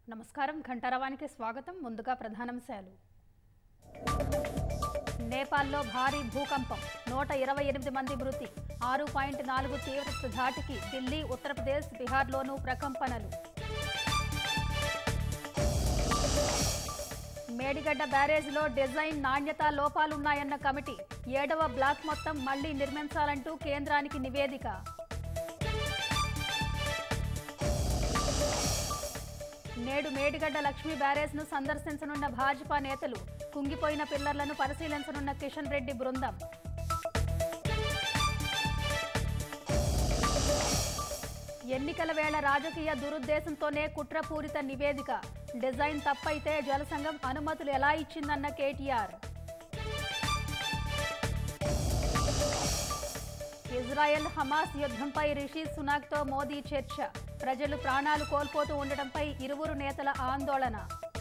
నమస్కారం ఘంటారవానికి స్వాగతం ముందుగా ప్రధానాంశాలు నేపాల్లో భారీ భూకంపం నూట ఇరవై ఎనిమిది మంది మృతి ఆరు పాయింట్ నాలుగు తీవ్రత ధాటికి ఢిల్లీ ఉత్తరప్రదేశ్ బీహార్లోనూ ప్రకంపనలు మేడిగడ్డ బ్యారేజ్లో డిజైన్ నాణ్యత లోపాలున్నాయన్న కమిటీ ఏడవ బ్లాక్ మొత్తం మళ్లీ నిర్మించాలంటూ కేంద్రానికి నివేదిక నేడు మేడిగడ్డ లక్ష్మీ బ్యారేజ్ ను సందర్శించనున్న భాజపా నేతలు కుంగిపోయిన పిల్లర్లను పరిశీలించనున్న కిషన్ రెడ్డి బృందం ఎన్నికల వేళ రాజకీయ దురుద్దేశంతోనే కుట్రపూరిత నివేదిక డిజైన్ తప్పైతే జలసంఘం అనుమతులు ఎలా ఇచ్చిందన్న కేటీఆర్ ఇజ్రాయెల్ హమాస్ యుద్ధంపై రిషి సునాక్తో మోదీ చర్చ ప్రజలు ప్రాణాలు కోల్పోతూ ఉండటంపై ఇరువురు నేతల ఆందోళన